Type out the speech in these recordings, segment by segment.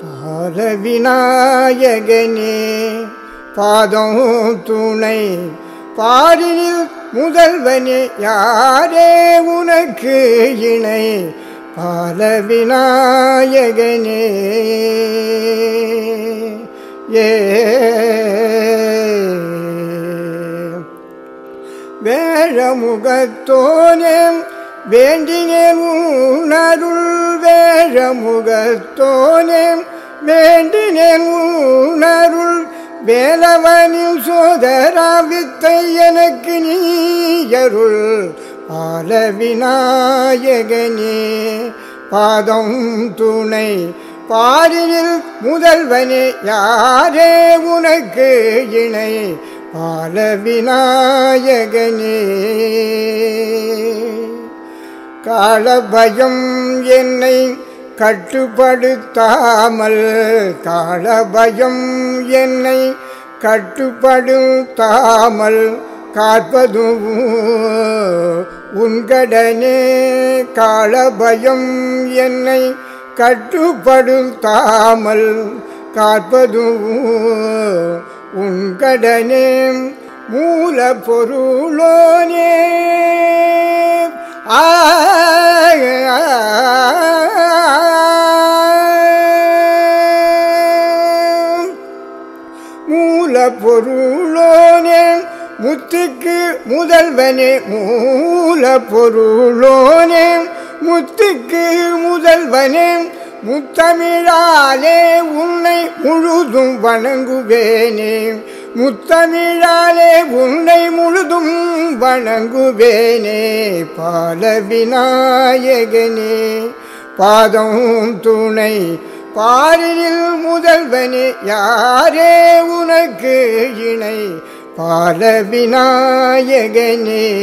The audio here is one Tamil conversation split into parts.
பால விநாயகனே பாதம் துணை பாரினில் முதல்வனே யாரே உனக்கு இணை பால விநாயகனே ஏ வேழமுகத்தோனே வேண்டினேன் உணருள் வேழமுகத்தோனே வேண்டினேன் உணருள் வேலவனின் சோதரா வித்தை எனக்கு நீயருள் ஆல விநாயகனே பாதம் துணை பாரினில் முதல்வனே யாரே உனக்கு இணை பால விநாயகனே காலபயம் என்னை கட்டுப்படுத்தாமல் காலபயம் என்னை கட்டுப்படுத்தாமல் காப்பதும் உன்கடனே காலபயம் என்னை கட்டுப்படுத்தாமல் காப்பதும் உன்கடனே மூல பொருளோனே ஆ மூல பொருளோனே முத்துக்கு முதல்வனே மூல பொருளோனே முத்துக்கு முதல்வனே முத்தமிழாலே உன்னை முழுதும் வணங்குவேனே முத்தமிழாலே உன்னை முழுதும் வணங்குவேனே பால விநாயகனே பாதம் துணை பாரினில் முதல்வனே யாரே உனக்கு இணை பால விநாயகனே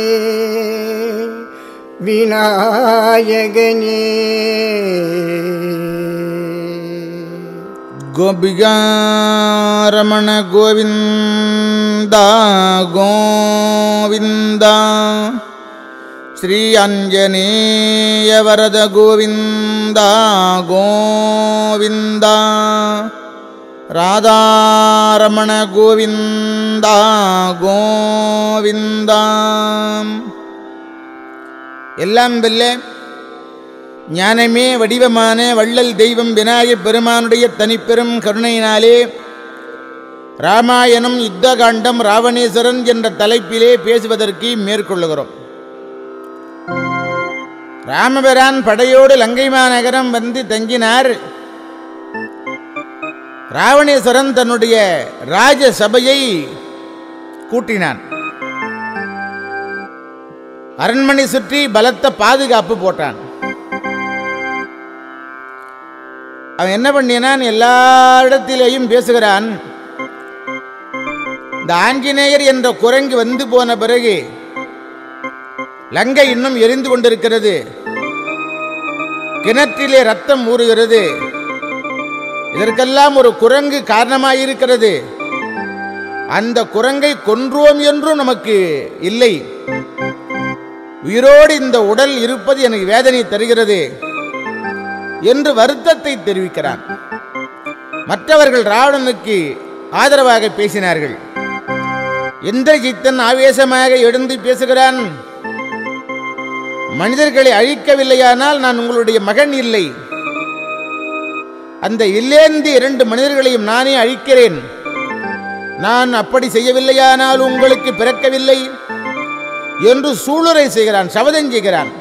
விநாயகனே ಗೋಪಿಗಾರಮಣ ಗೋವಿಂದ ಗೋವಿಂದ ಶ್ರೀ ಆಂಜನೇಯ ವರದ ಗೋವಿಂದ ಗೋವಿಂದ ರಾಧಾರಮಣ ಗೋವಿಂದ ಗೋವಿಂದ எல்லாம் வெல்ல ஞானமே வடிவமான வள்ளல் தெய்வம் விநாயகப் பெருமானுடைய தனிப்பெரும் கருணையினாலே ராமாயணம் யுத்தகாண்டம் ராவணேஸ்வரன் என்ற தலைப்பிலே பேசுவதற்கு மேற்கொள்ளுகிறோம் ராமபிரான் படையோடு லங்கை மாநகரம் வந்து தங்கினார் ராவணேஸ்வரன் தன்னுடைய ராஜ சபையை கூட்டினான் அரண்மனை சுற்றி பலத்த பாதுகாப்பு போட்டான் அவன் என்ன பண்ணினான் எல்லா இடத்திலேயும் பேசுகிறான் இந்த ஆஞ்சநேயர் என்ற குரங்கு வந்து போன பிறகு லங்கை இன்னும் எரிந்து கொண்டிருக்கிறது கிணற்றிலே ரத்தம் ஊறுகிறது இதற்கெல்லாம் ஒரு குரங்கு காரணமாயிருக்கிறது அந்த குரங்கை கொன்றோம் என்றும் நமக்கு இல்லை உயிரோடு இந்த உடல் இருப்பது எனக்கு வேதனை தருகிறது என்று வருத்தத்தை தெரிவிக்கிறான் மற்றவர்கள் ராவணனுக்கு ஆதரவாக பேசினார்கள் இந்திரஜித்தன் ஆவேசமாக எழுந்து பேசுகிறான் மனிதர்களை அழிக்கவில்லையானால் நான் உங்களுடைய மகன் இல்லை அந்த இல்லேந்து இரண்டு மனிதர்களையும் நானே அழிக்கிறேன் நான் அப்படி செய்யவில்லையானால் உங்களுக்கு பிறக்கவில்லை என்று சூளுரை செய்கிறான் சபதம் செய்கிறான்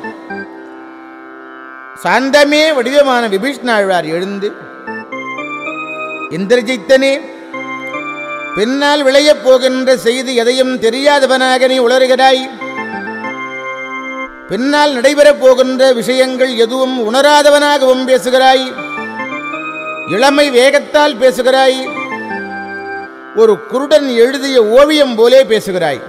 சாந்தமே வடிவமான விபீஷ்ணாழ்வார் எழுந்து இந்திரஜித்தனே பின்னால் விளையப் போகின்ற செய்தி எதையும் தெரியாதவனாக நீ உளறுகிறாய் பின்னால் நடைபெறப் போகின்ற விஷயங்கள் எதுவும் உணராதவனாகவும் பேசுகிறாய் இளமை வேகத்தால் பேசுகிறாய் ஒரு குருடன் எழுதிய ஓவியம் போலே பேசுகிறாய்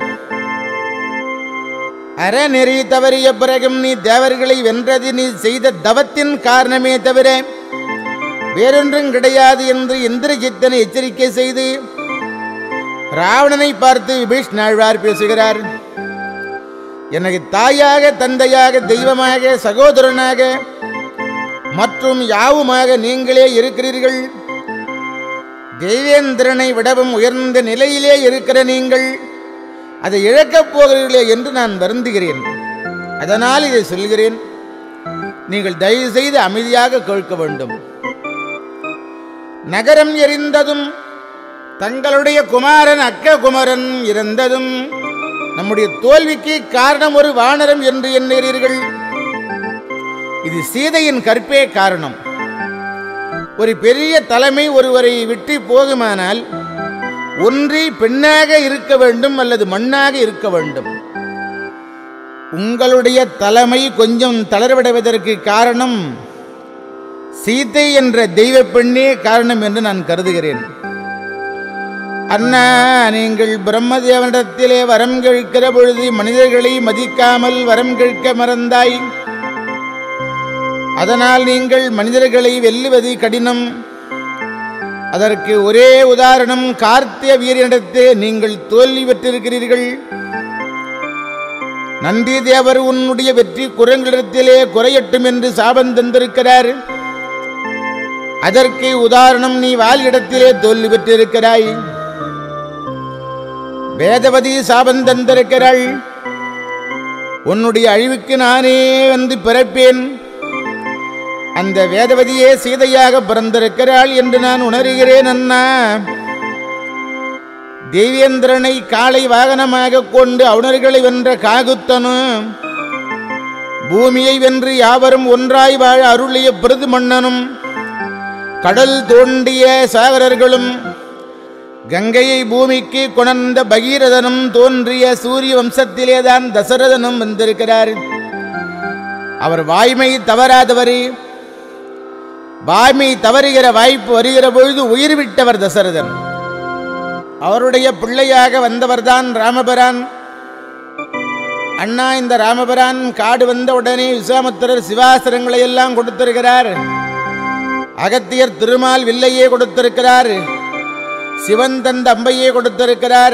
அறநெறி தவறிய பிறகும் நீ தேவர்களை வென்றது நீ செய்த தவத்தின் காரணமே தவிர வேறொன்றும் கிடையாது என்று இந்திரஜித்தனை எச்சரிக்கை செய்து ராவணனை பார்த்து விபீஷ்ணாழ்வார் பேசுகிறார் எனக்கு தாயாக தந்தையாக தெய்வமாக சகோதரனாக மற்றும் யாவுமாக நீங்களே இருக்கிறீர்கள் தேவேந்திரனை விடவும் உயர்ந்த நிலையிலே இருக்கிற நீங்கள் அதை இழக்கப் போகிறீர்களே என்று நான் வருந்துகிறேன் அதனால் இதை சொல்கிறேன் நீங்கள் தயவு செய்து அமைதியாக கேட்க வேண்டும் நகரம் எரிந்ததும் தங்களுடைய குமாரன் அக்க குமரன் இறந்ததும் நம்முடைய தோல்விக்கு காரணம் ஒரு வானரம் என்று எண்ணுகிறீர்கள் இது சீதையின் கற்பே காரணம் ஒரு பெரிய தலைமை ஒருவரை விட்டு போகுமானால் ஒன்றி பெண்ணாக இருக்க வேண்டும் அல்லது மண்ணாக இருக்க வேண்டும் உங்களுடைய தலைமை கொஞ்சம் தளர்வடைவதற்கு காரணம் சீதை என்ற தெய்வ பெண்ணே காரணம் என்று நான் கருதுகிறேன் அண்ணா நீங்கள் பிரம்மதேவனிடத்திலே வரம் கேட்கிற பொழுது மனிதர்களை மதிக்காமல் வரம் கேட்க மறந்தாய் அதனால் நீங்கள் மனிதர்களை வெல்லுவது கடினம் அதற்கு ஒரே உதாரணம் கார்த்திய வீரனிடத்தே நீங்கள் தோல்வி பெற்றிருக்கிறீர்கள் நந்தி தேவர் உன்னுடைய வெற்றி குரங்களிடத்திலே குறையட்டும் என்று சாபம் தந்திருக்கிறார் அதற்கு உதாரணம் நீ வாலிடத்திலே தோல்வி பெற்றிருக்கிறாய் வேதவதி சாபம் தந்திருக்கிறாள் உன்னுடைய அழிவுக்கு நானே வந்து பிறப்பேன் அந்த வேதவதியே சீதையாக பிறந்திருக்கிறாள் என்று நான் உணர்கிறேன் அண்ணா தேவேந்திரனை காளை வாகனமாக கொண்டு அவுணர்களை வென்ற காகுத்தனு பூமியை வென்று யாவரும் ஒன்றாய் வாழ அருளிய பிரது மன்னனும் கடல் தோண்டிய சாகரர்களும் கங்கையை பூமிக்கு கொணர்ந்த பகீரதனும் தோன்றிய சூரிய வம்சத்திலேதான் தசரதனும் வந்திருக்கிறார் அவர் வாய்மை தவறாதவர் வாய்மை தவறுகிற வாய்ப்பு வருகிற பொழுது உயிர் விட்டவர் தசரதன் அவருடைய பிள்ளையாக வந்தவர்தான் ராமபிரான் அண்ணா இந்த ராமபிரான் காடு வந்த உடனே விஸ்வாமித்திரர் சிவாசனங்களை எல்லாம் கொடுத்திருக்கிறார் அகத்தியர் திருமால் வில்லையே கொடுத்திருக்கிறார் சிவன் தந்த அம்பையே கொடுத்திருக்கிறார்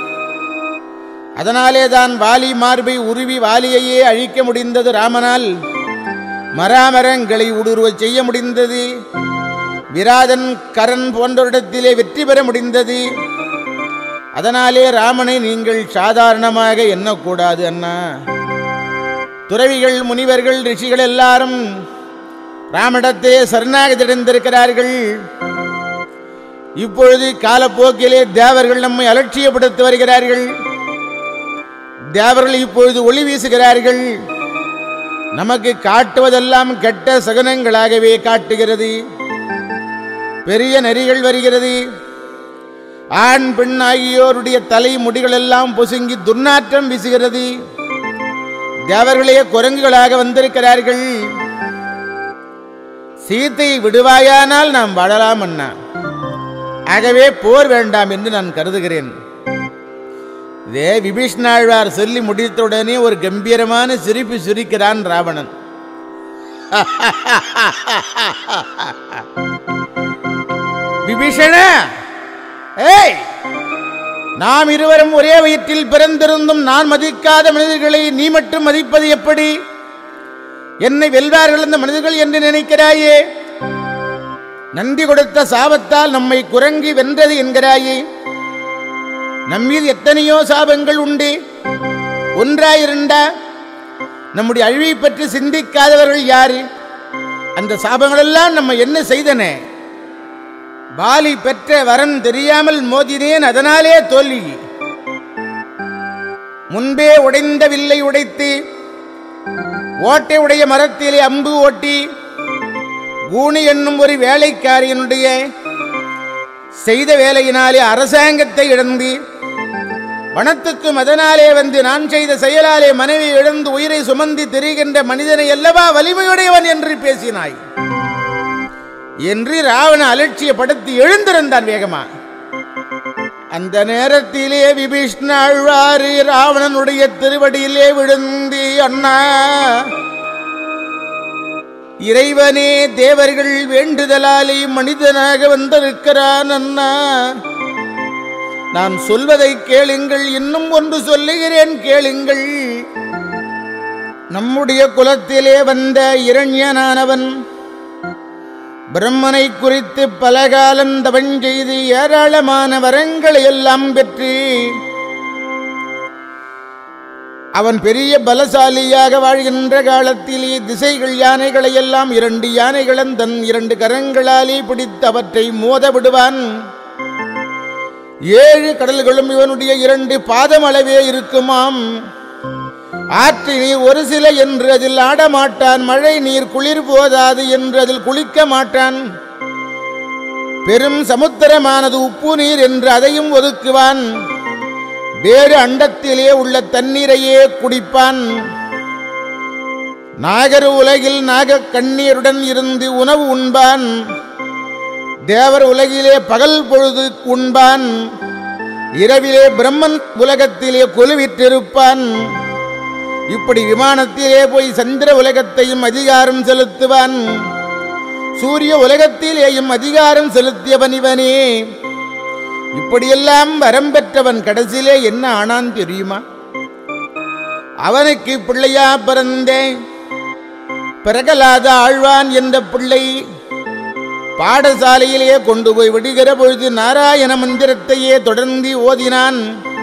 அதனாலே தான் வாலி மார்பை உருவி வாலியையே அழிக்க முடிந்தது ராமனால் மராமரங்களை ஊடுருவச் செய்ய முடிந்தது விராதன் கரண் போன்றவரிடத்திலே வெற்றி பெற முடிந்தது அதனாலே ராமனை நீங்கள் சாதாரணமாக எண்ணக்கூடாது அண்ணா துறவிகள் முனிவர்கள் ரிஷிகள் எல்லாரும் ராமனிடத்தே சரணாகதிடந்திருக்கிறார்கள் இப்பொழுது காலப்போக்கிலே தேவர்கள் நம்மை அலட்சியப்படுத்தி வருகிறார்கள் தேவர்கள் இப்பொழுது ஒளி வீசுகிறார்கள் நமக்கு காட்டுவதெல்லாம் கெட்ட சகனங்களாகவே காட்டுகிறது பெரிய நரிகள் வருகிறது ஆண் பெண் ஆகியோருடைய தலை முடிகள் எல்லாம் பொசுங்கி துர்நாற்றம் வீசுகிறது தேவர்களே குரங்குகளாக வந்திருக்கிறார்கள் சீத்தையை விடுவாயானால் நாம் வாழலாம் அண்ணா ஆகவே போர் வேண்டாம் என்று நான் கருதுகிறேன் இதே விபீஷ்ணாழ்வார் சொல்லி முடித்தவுடனே ஒரு கம்பீரமான சிரிப்பு சிரிக்கிறான் ராவணன் விபீஷண ஏய் நாம் இருவரும் ஒரே வயிற்றில் பிறந்திருந்தும் நான் மதிக்காத மனிதர்களை நீ மட்டும் மதிப்பது எப்படி என்னை வெல்வார்கள் இந்த மனிதர்கள் என்று நினைக்கிறாயே நன்றி கொடுத்த சாபத்தால் நம்மை குரங்கி வென்றது என்கிறாயே நம்மீது எத்தனையோ சாபங்கள் உண்டு ஒன்றா இரண்டா நம்முடைய அழிவை பற்றி சிந்திக்காதவர்கள் யாரு அந்த சாபங்களெல்லாம் நம்ம என்ன செய்தன பாலி பெற்ற வரன் தெரியாமல் மோதினேன் அதனாலே தோல்வி முன்பே உடைந்த வில்லை உடைத்து ஓட்டை உடைய மரத்திலே அம்பு ஓட்டி கூணி என்னும் ஒரு வேலைக்காரியனுடைய செய்த வேலையினாலே அரசாங்கத்தை இழந்து வனத்துக்கும் அதனாலே வந்து நான் செய்த செயலாலே மனைவி இழந்து உயிரை சுமந்து திரிகின்ற மனிதனை அல்லவா வலிமையுடையவன் என்று பேசினாய் என்று ராவண அலட்சியப்படுத்தி எழுந்திருந்தான் வேகமா அந்த நேரத்திலே விபீஷ்ண ஆழ்வாரு ராவணனுடைய திருவடியிலே விழுந்து அண்ணா இறைவனே தேவர்கள் வேண்டுதலாலே மனிதனாக வந்திருக்கிறான் அண்ணா நான் சொல்வதை கேளுங்கள் இன்னும் ஒன்று சொல்லுகிறேன் கேளுங்கள் நம்முடைய குலத்திலே வந்த இரண்யனானவன் பிரம்மனை குறித்து பல காலம் தவஞ்செய்து ஏராளமான வரங்களை எல்லாம் பெற்று அவன் பெரிய பலசாலியாக வாழ்கின்ற காலத்திலே திசைகள் யானைகளை எல்லாம் இரண்டு யானைகளும் தன் இரண்டு கரங்களாலே பிடித்து அவற்றை மோத விடுவான் ஏழு கடல்களும் இவனுடைய இரண்டு பாதம் அளவே இருக்குமாம் ஆற்று நீர் ஒரு சில என்று அதில் ஆடமாட்டான் மழை நீர் குளிர் போதாது என்று அதில் குளிக்க மாட்டான் பெரும் சமுத்திரமானது உப்பு நீர் என்று அதையும் ஒதுக்குவான் வேறு அண்டத்திலே உள்ள தண்ணீரையே குடிப்பான் நாகர் உலகில் நாகக் கண்ணீருடன் இருந்து உணவு உண்பான் தேவர் உலகிலே பகல் பொழுது உண்பான் இரவிலே பிரம்மன் உலகத்திலே கொலுவிற்றிருப்பான் இப்படி விமானத்திலே போய் சந்திர உலகத்தையும் அதிகாரம் செலுத்துவான் சூரிய உலகத்திலேயும் அதிகாரம் செலுத்தியவன் இவனே இப்படியெல்லாம் வரம் பெற்றவன் கடைசியிலே என்ன ஆனான் தெரியுமா அவனுக்கு பிள்ளையா பிறந்தேன் பிரகலாத ஆழ்வான் என்ற பிள்ளை பாடசாலையிலே கொண்டு போய் விடுகிற பொழுது நாராயண மந்திரத்தையே தொடர்ந்து ஓதினான்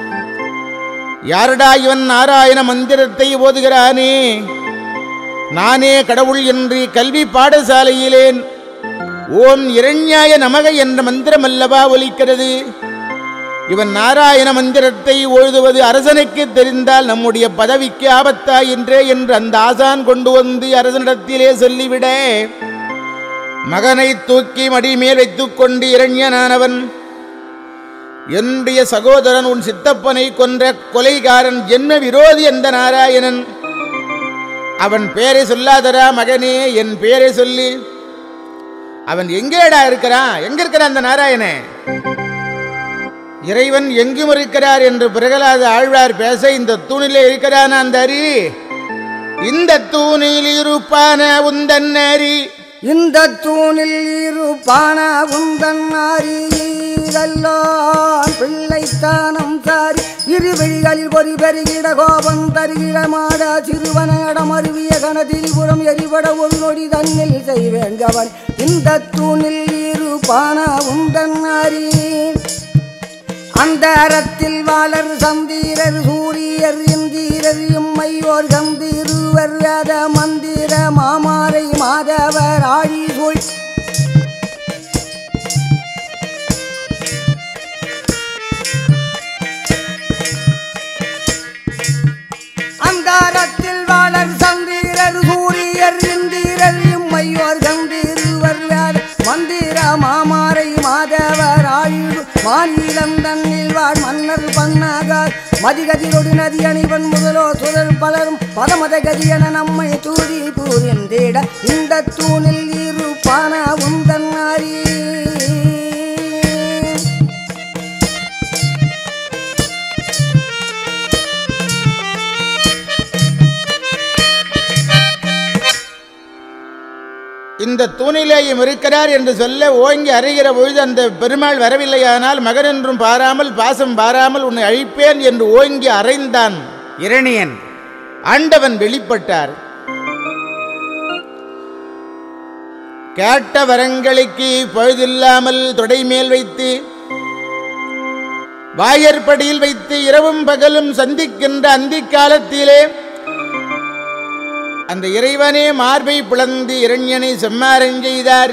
யாரடா இவன் நாராயண மந்திரத்தை ஓதுகிறானே நானே கடவுள் என்று கல்வி பாடசாலையிலே ஓம் இரண்யாய நமக என்ற மந்திரம் அல்லவா ஒலிக்கிறது இவன் நாராயண மந்திரத்தை ஓதுவது அரசனுக்கு தெரிந்தால் நம்முடைய பதவிக்கு ஆபத்தா என்றே என்று அந்த ஆசான் கொண்டு வந்து அரசனிடத்திலே சொல்லிவிட மகனை தூக்கி மடி மேல் வைத்துக் கொண்டு இரண்யனானவன் என்னுடைய சகோதரன் உன் சித்தப்பனை கொன்ற கொலைகாரன் ஜென்ம விரோதி அந்த நாராயணன் அவன் பேரை சொல்லாதரா மகனே என் பேரை சொல்லி அவன் எங்கேடா இருக்கிறான் எங்க இருக்கிறான் அந்த நாராயணன் இறைவன் எங்கும் இருக்கிறார் என்று பிரகலாத ஆழ்வார் பேச இந்த தூணிலே இருக்கிறான் அந்த அரி இந்த தூணில் இருப்பான உந்தன் அரி இந்த தூணில் இருப்பான உந்தன் அறியீரல்லான் பிள்ளைத்தானம் சாரி இரு வெளிகளில் ஒரு பெருகிட கோபம் தருகிட மாட சிறுவனிடம் அருவிய கணதிரிபுரம் எரிபட ஒரு நொடி தன்னில் செய்வேங்கவன் இந்த தூணில் இருப்பான உந்தன் அறி அந்த அறத்தில் வாழர் சந்தீரர் சூரியர் இந்தீரர் இம்மையோர் கந்தீருவர் வேத மந்திர மாமாரை மாதவர் ஆழி சூழ் அந்தாரத்தில் வாழர் சந்தீரர் சூரியர் இந்தீரர் இம்மையோர் கந்தீருவர் வேத மந்திர மாமாரை மாதவர் ஆயுள் மாநிலம் தன்னில் வாழ் மன்னர் பண்ணாகார் மதிகதிரொடு நதி அணிவன் முதலோ சுடர் பலரும் பதமத கதியென நம்மை தூதி பூரிந்திட இந்த தூணில் இருப்பான உந்தன் அறி இந்த தூணிலேயும் இருக்கிறார் என்று சொல்ல ஓங்கி அறிகிற பொழுது அந்த பெருமாள் வரவில்லையானால் மகன் என்றும் பாராமல் பாசம் பாராமல் உன்னை அழிப்பேன் என்று ஓங்கி அறைந்தான் இரணியன் ஆண்டவன் வெளிப்பட்டார் கேட்ட வரங்களுக்கு பழுதில்லாமல் தொடை மேல் வைத்து வாயற்படியில் வைத்து இரவும் பகலும் சந்திக்கின்ற அந்திக் காலத்திலே அந்த இறைவனே மார்பை பிளந்து இரண்யனை செம்மாரஞ் செய்தார்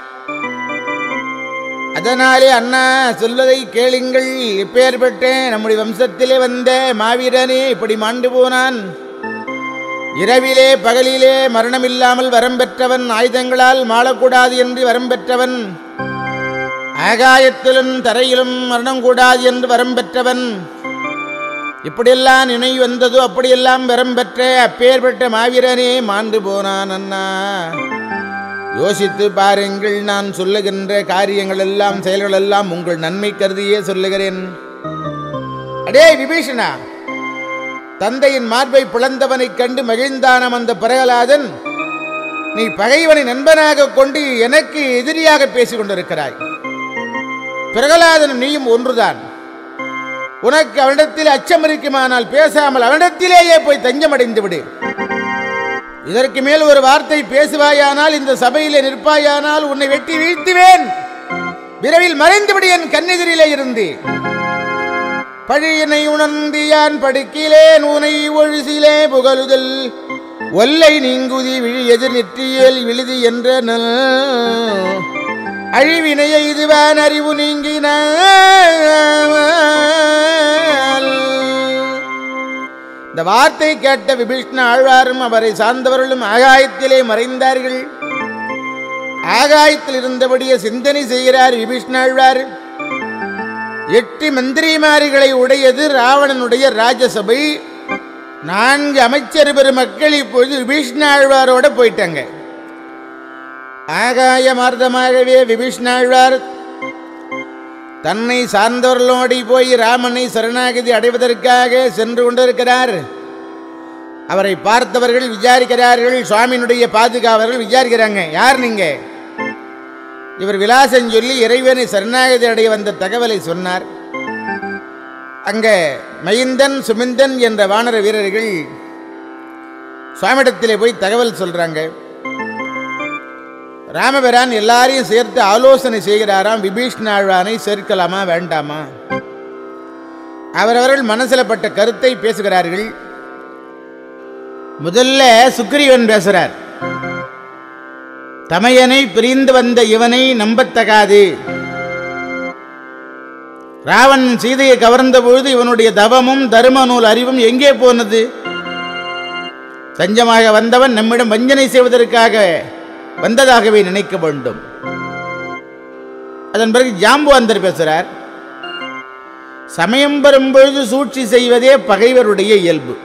அதனாலே அண்ணா சொல்வதை கேளுங்கள் எப்பேற்பட்ட நம்முடைய வம்சத்திலே வந்த மாவீரனே இப்படி மாண்டு போனான் இரவிலே பகலிலே மரணமில்லாமல் வரம் பெற்றவன் ஆயுதங்களால் மாளக்கூடாது என்று வரம் பெற்றவன் ஆகாயத்திலும் தரையிலும் மரணம் கூடாது என்று வரம் பெற்றவன் இப்படியெல்லாம் நினைவு வந்ததோ அப்படியெல்லாம் வரம் பெற்ற அப்பேற்பட்ட மாவீரனே மாண்டு போனான் அண்ணா யோசித்து பாருங்கள் நான் சொல்லுகின்ற காரியங்கள் எல்லாம் செயல்கள் எல்லாம் உங்கள் நன்மை கருதியே சொல்லுகிறேன் அடே விபீஷணா தந்தையின் மார்பை பிளந்தவனைக் கண்டு மகிழ்ந்தானம் அந்த பிரகலாதன் நீ பகைவனை நண்பனாக கொண்டு எனக்கு எதிரியாக பேசிக் கொண்டிருக்கிறாய் பிரகலாதன் நீயும் ஒன்றுதான் உனக்கு அவனிடத்தில் அச்சம் இருக்குமானால் பேசாமல் அவனிடத்திலேயே போய் தஞ்சமடைந்து விடு இதற்கு மேல் ஒரு வார்த்தை பேசுவாயானால் இந்த சபையிலே நிற்பாயானால் உன்னை வெட்டி வீழ்த்துவேன் விரைவில் மறைந்துவிடு என் கண்ணெதிரிலே இருந்து பழியினை உணர்ந்து யான் படுக்கிலேன் உனை ஒழிசிலே புகழுதல் ஒல்லை நீங்குதி விழி எதிர் நெற்றியேல் விழுதி என்ற நல் அழிவினைய இதுவான் அறிவு நீங்கினான் இந்த வார்த்தை கேட்ட விபீஷ்ண ஆழ்வாரும் அவரை சார்ந்தவர்களும் ஆகாயத்திலே மறைந்தார்கள் ஆகாயத்தில் இருந்தபடியே சிந்தனை செய்கிறார் விபீஷ்ண ஆழ்வார் எட்டு மந்திரிமாரிகளை உடையது ராவணனுடைய ராஜசபை நான்கு அமைச்சர் பெருமக்கள் இப்பொழுது விபீஷ்ண ஆழ்வாரோட போயிட்டாங்க ஆகாய மார்க்கமாகவே விபீஷ்ண ஆழ்வார் தன்னை சார்ந்தவர்களோடி போய் ராமனை சரணாகதி அடைவதற்காக சென்று கொண்டிருக்கிறார் அவரை பார்த்தவர்கள் விசாரிக்கிறார்கள் சுவாமியினுடைய பாதுகாவலர்கள் விசாரிக்கிறாங்க யார் நீங்க இவர் விலாசம் சொல்லி இறைவனை சரணாகதி அடைய வந்த தகவலை சொன்னார் அங்க மைந்தன் சுமிந்தன் என்ற வானர வீரர்கள் சுவாமியிடத்திலே போய் தகவல் சொல்றாங்க ராமபிரான் எல்லாரையும் சேர்த்து ஆலோசனை செய்கிறாராம் விபீஷ்ண ஆழ்வானை சேர்க்கலாமா வேண்டாமா அவரவர்கள் மனசில் பட்ட கருத்தை பேசுகிறார்கள் முதல்ல சுக்ரீவன் பேசுறார் தமையனை பிரிந்து வந்த இவனை நம்பத்தகாது ராவணன் சீதையை கவர்ந்த பொழுது இவனுடைய தவமும் தரும நூல் அறிவும் எங்கே போனது தஞ்சமாக வந்தவன் நம்மிடம் வஞ்சனை செய்வதற்காக வந்ததாகவே நினைக்க வேண்டும் அதன் பிறகு ஜாம்புவந்தர் பேசுறார் சமயம் வரும்பொழுது சூழ்ச்சி செய்வதே பகைவருடைய இயல்பு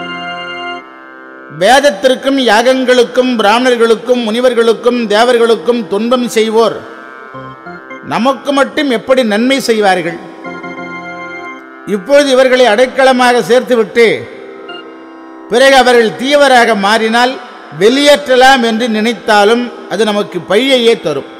வேதத்திற்கும் யாகங்களுக்கும் பிராமணர்களுக்கும் முனிவர்களுக்கும் தேவர்களுக்கும் துன்பம் செய்வோர் நமக்கு மட்டும் எப்படி நன்மை செய்வார்கள் இப்பொழுது இவர்களை அடைக்கலமாக சேர்த்துவிட்டு பிறகு அவர்கள் தீவராக மாறினால் வெளியேற்றலாம் என்று நினைத்தாலும் அது நமக்கு பழியையே தரும்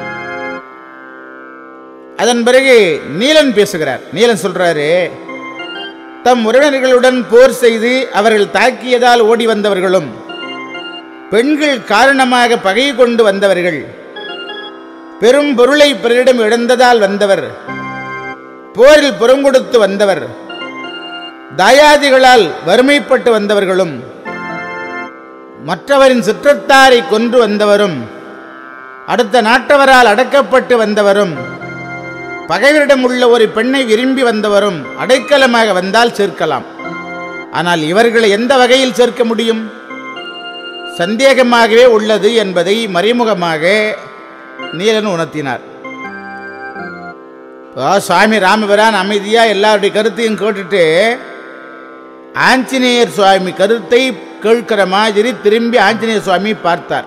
அதன் பிறகு நீலன் பேசுகிறார் நீலன் சொல்றாரு தம் உறவினர்களுடன் போர் செய்து அவர்கள் தாக்கியதால் ஓடி வந்தவர்களும் பெண்கள் காரணமாக பகை கொண்டு வந்தவர்கள் பெரும் பொருளை பிறரிடம் இழந்ததால் வந்தவர் போரில் புறங்கொடுத்து வந்தவர் தாயாதிகளால் வறுமைப்பட்டு வந்தவர்களும் மற்றவரின் சுற்றத்தாரை கொன்று வந்தவரும் அடுத்த நாட்டவரால் அடக்கப்பட்டு வந்தவரும் பகைவரிடம் உள்ள ஒரு பெண்ணை விரும்பி வந்தவரும் அடைக்கலமாக வந்தால் சேர்க்கலாம் ஆனால் இவர்களை எந்த வகையில் சேர்க்க முடியும் சந்தேகமாகவே உள்ளது என்பதை மறைமுகமாக நீலன் உணர்த்தினார் இப்போ சுவாமி ராமபிரான் அமைதியா எல்லாருடைய கருத்தையும் கேட்டுட்டு ஆஞ்சநேயர் சுவாமி கருத்தை கேட்கிற மாதிரி திரும்பி ஆஞ்சநேயர் சுவாமி பார்த்தார்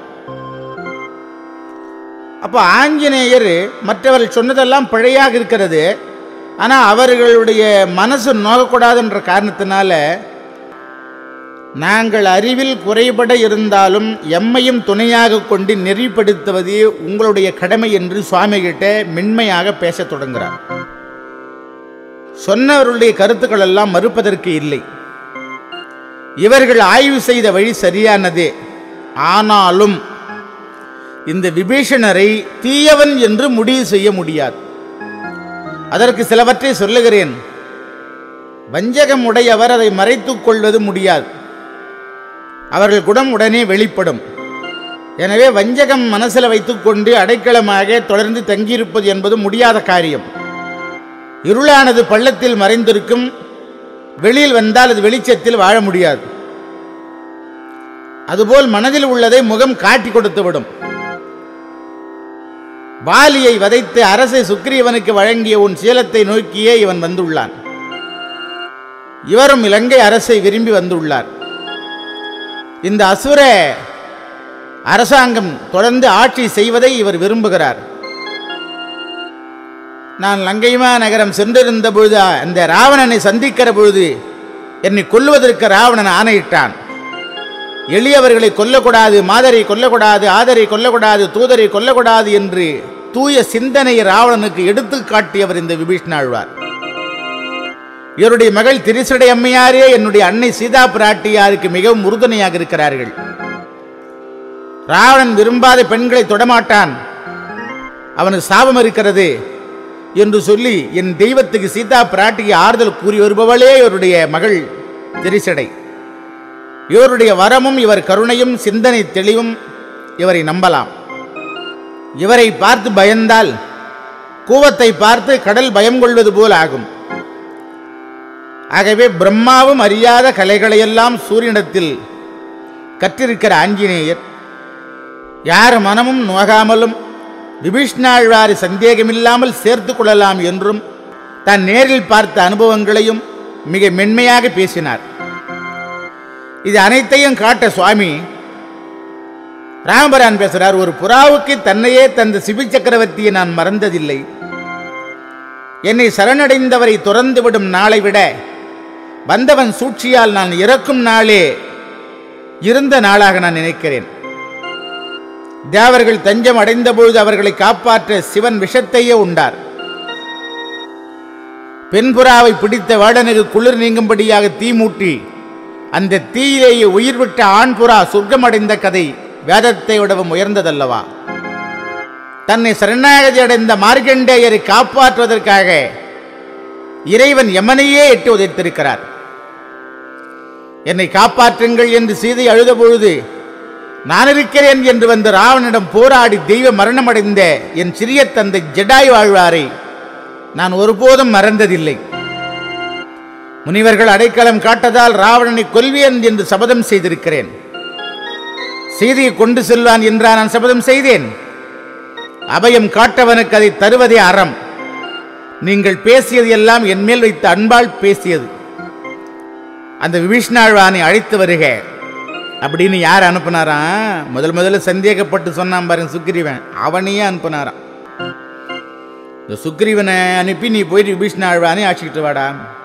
அப்போ ஆஞ்சநேயர் மற்றவர்கள் சொன்னதெல்லாம் பிழையாக இருக்கிறது ஆனால் அவர்களுடைய மனசு நோகக்கூடாதுன்ற காரணத்தினால நாங்கள் அறிவில் குறைபட இருந்தாலும் எம்மையும் துணையாக கொண்டு நெறிப்படுத்துவதே உங்களுடைய கடமை என்று சுவாமி கிட்ட மென்மையாக பேசத் தொடங்குகிறார் சொன்னவர்களுடைய கருத்துக்கள் எல்லாம் மறுப்பதற்கு இல்லை இவர்கள் ஆய்வு செய்த வழி சரியானதே ஆனாலும் இந்த விபீஷணரை தீயவன் என்று முடிவு செய்ய முடியாது அதற்கு சிலவற்றை சொல்லுகிறேன் வஞ்சகம் உடையவர் அதை மறைத்துக் கொள்வது முடியாது அவர்கள் குணம் உடனே வெளிப்படும் எனவே வஞ்சகம் மனசில் வைத்துக்கொண்டு அடைக்கலமாக தொடர்ந்து தங்கியிருப்பது என்பது முடியாத காரியம் இருளானது பள்ளத்தில் மறைந்திருக்கும் வெளியில் வந்தால் அது வெளிச்சத்தில் வாழ முடியாது அதுபோல் மனதில் உள்ளதை முகம் காட்டி கொடுத்து விடும் வாலியை வதைத்து அரசை சுக்ரீவனுக்கு வழங்கிய உன் சீலத்தை நோக்கியே இவன் வந்துள்ளான் இவரும் இலங்கை அரசை விரும்பி வந்துள்ளார் இந்த அசுர அரசாங்கம் தொடர்ந்து ஆட்சி செய்வதை இவர் விரும்புகிறார் நான் லங்கைமா நகரம் சென்றிருந்த பொழுது அந்த ராவணனை சந்திக்கிற பொழுது என்னை கொல்லுவதற்கு ராவணன் ஆணையிட்டான் எளியவர்களை கொல்லக்கூடாது மாதரை கொல்லக்கூடாது ஆதரை கொல்லக்கூடாது தூதரை கொல்லக்கூடாது என்று தூய சிந்தனை ராவணனுக்கு எடுத்து காட்டியவர் இந்த விபீஷ்ணாழ்வார் இவருடைய மகள் திரிசடை அம்மையாரே என்னுடைய அன்னை சீதா பிராட்டியாருக்கு மிகவும் உறுதுணையாக இருக்கிறார்கள் ராவணன் விரும்பாத பெண்களை தொடமாட்டான் அவனுக்கு சாபம் இருக்கிறது என்று சொல்லி என் தெய்வத்துக்கு சீதா பிராட்டிக்கு ஆறுதல் கூறி வருபவளே இவருடைய மகள் திரிசடை இவருடைய வரமும் இவர் கருணையும் சிந்தனை தெளிவும் இவரை நம்பலாம் இவரை பார்த்து பயந்தால் கூவத்தை பார்த்து கடல் பயம் கொள்வது போல் ஆகும் ஆகவே பிரம்மாவும் அறியாத கலைகளையெல்லாம் சூரியனிடத்தில் கற்றிருக்கிற ஆஞ்சநேயர் யார் மனமும் நோகாமலும் விபீஷ்ணாழ்வாரி சந்தேகமில்லாமல் சேர்த்து கொள்ளலாம் என்றும் தான் நேரில் பார்த்த அனுபவங்களையும் மிக மென்மையாக பேசினார் இது அனைத்தையும் காட்ட சுவாமி ராமபரான் பேசுறார் ஒரு புறாவுக்கு தன்னையே தந்த சிபி சக்கரவர்த்தியை நான் மறந்ததில்லை என்னை சரணடைந்தவரை துறந்துவிடும் நாளை விட வந்தவன் சூழ்ச்சியால் நான் இறக்கும் நாளே இருந்த நாளாக நான் நினைக்கிறேன் தேவர்கள் தஞ்சம் அடைந்த பொழுது அவர்களை காப்பாற்ற சிவன் விஷத்தையே உண்டார் பெண்புறாவை பிடித்த வேடனுக்கு குளிர் நீங்கும்படியாக தீ மூட்டி அந்த தீயிலேயே உயிர் விட்ட ஆண் புறா சொர்க்கமடைந்த கதை வேதத்தை விடவும் உயர்ந்ததல்லவா தன்னை சரணாகதி அடைந்த மார்க்கண்டேயரை காப்பாற்றுவதற்காக இறைவன் யமனையே எட்டு உதைத்திருக்கிறார் என்னை காப்பாற்றுங்கள் என்று சீதை அழுத பொழுது நான் இருக்கிறேன் என்று வந்து ராவனிடம் போராடி தெய்வ மரணமடைந்த என் சிறிய தந்தை ஜடாய் வாழ்வாரை நான் ஒருபோதும் மறந்ததில்லை முனிவர்கள் அடைக்கலம் காட்டதால் ராவணனை கொல்வேன் என்று சபதம் செய்திருக்கிறேன் செய்தியை கொண்டு செல்வான் என்றா நான் சபதம் செய்தேன் அபயம் காட்டவனுக்கு அதை தருவதே அறம் நீங்கள் பேசியது எல்லாம் என் மேல் வைத்த அன்பால் பேசியது அந்த விபீஷ்ணாழ்வானை அழைத்து வருக அப்படின்னு யார் அனுப்புனாராம் முதல் முதல்ல சந்தேகப்பட்டு சொன்னான் பாருங்க சுக்ரீவன் அவனையே அனுப்புனாராம் இந்த சுக்ரீவனை அனுப்பி நீ போயிட்டு விபீஷ்ணாழ்வானை ஆட்சிக்கிட்டு வாடா